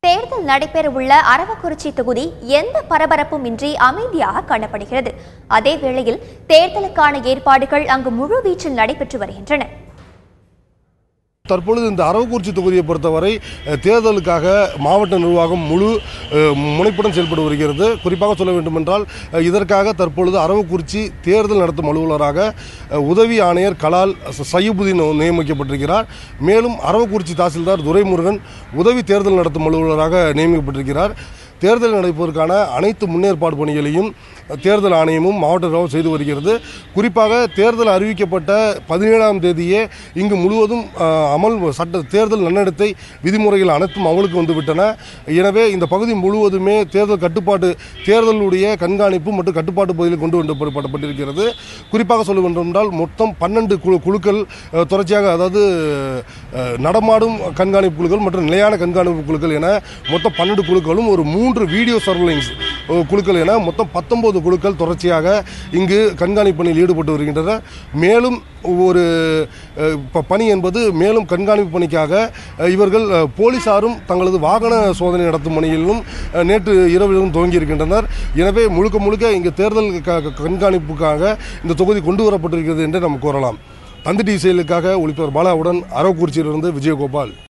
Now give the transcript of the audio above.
தேர்தல் நடைபெறவுள்ள அரவக்குறிச்சி தொகுதி எந்த பரபரப்பும் இன்றி அமைதியாக காணப்படுகிறது அதே வேளையில் தேர்தலுக்கான ஏற்பாடுகள் அங்கு முழுவீச்சில் நடைபெற்று வருகின்றன தற்பொழுது இந்த அரவக்குறிச்சி தொகுதியை பொறுத்தவரை அஹ், தேர்தலுக்காக மாவட்ட நிர்வாகம் முழு அஹ், முனைப்புடன் செயல்பட்டு வருகிறது குறிப்பாக சொல்ல வேண்டுமென்றால் அஹ், இதற்காக தற்பொழுது அரவக்குறிச்சி தேர்தல் நடத்தும் அலுவலராக அஹ், உதவி ஆணையர் கலால் ச- சையுபுதீன் நியமிக்கப்பட்டிருக்கிறார் மேலும் அரவக்குறிச்சி தாசில்தார் துரைமுருகன் உதவி தேர்தல் நடத்தும் அலுவலராக நியமிக்கப்பட்டிருக்கிறார் தேர்தல் நடப்பதற்கான அனைத்து முன்னேற்பாடு பணிகளையும் தேர்தல் ஆணையமும் மாவட்ட நிர்வாகம் செய்து வருகிறது குறிப்பாக தேர்தல் அறிவிக்கப்பட்ட பதினேழாம் தேதியே இங்கு முழுவதும் அஹ், அமல் சட்ட தேர்தல் நன்னடத்தை விதிமுறைகள் அனைத்தும் அமலுக்கு வந்துவிட்டன எனவே இந்த பகுதி முழுவதுமே தேர்தல் கட்டுப்பாட்டு தேர்தலுடைய கண்காணிப்பு மற்றும் கட்டுப்பாட்டு பகுதியில் கொண்டு வரப்பட்டிருக்கிறது குறிப்பாக சொல்ல வேண்டும் என்றால் மொத்தம் பன்னெண்டு குழு குழுக்கள் அஹ், தொடர்ச்சியாக அதாவது அஹ், நடமாடும் கண்காணிப்பு குழுக்கள் மற்றும் நிலையான கண்காணிப்பு குழுக்கள் என மொத்தம் பன்னெண்டு குழுக்களும் ஒரு மூன்று வீடியோ சர்வலைன்ஸ் குழுக்கள் என மொத்தம் பத்தொன்பது குழுக்கள் தொடர்ச்சியாக இங்கு கண்காணிப்பு பணியில் ஈடுபட்டு வருகின்றன மேலும் ஒரு அஹ், ப- பணி என்பது மேலும் கண்காணிப்பு பணிக்காக அஹ், இவர்கள் அஹ், போலீசாரும் தங்களது வாகன சோதனை நடத்தும் பணியிலும் அஹ், நேற்று இரவிலும் துவங்கி இருக்கின்றனர் எனவே முழுக்க முழுக்க இங்கு தேர்தல் க- க- கண்காணிப்புக்காக இந்த தொகுதி கொண்டு வரப்பட்டிருக்கிறது என்று நாம் கூறலாம் தந்தி டிவி செயலுக்காக ஒளிப்பவர் பாலாவுடன் அரவக்குறிச்சியிலிருந்து விஜயகோபால்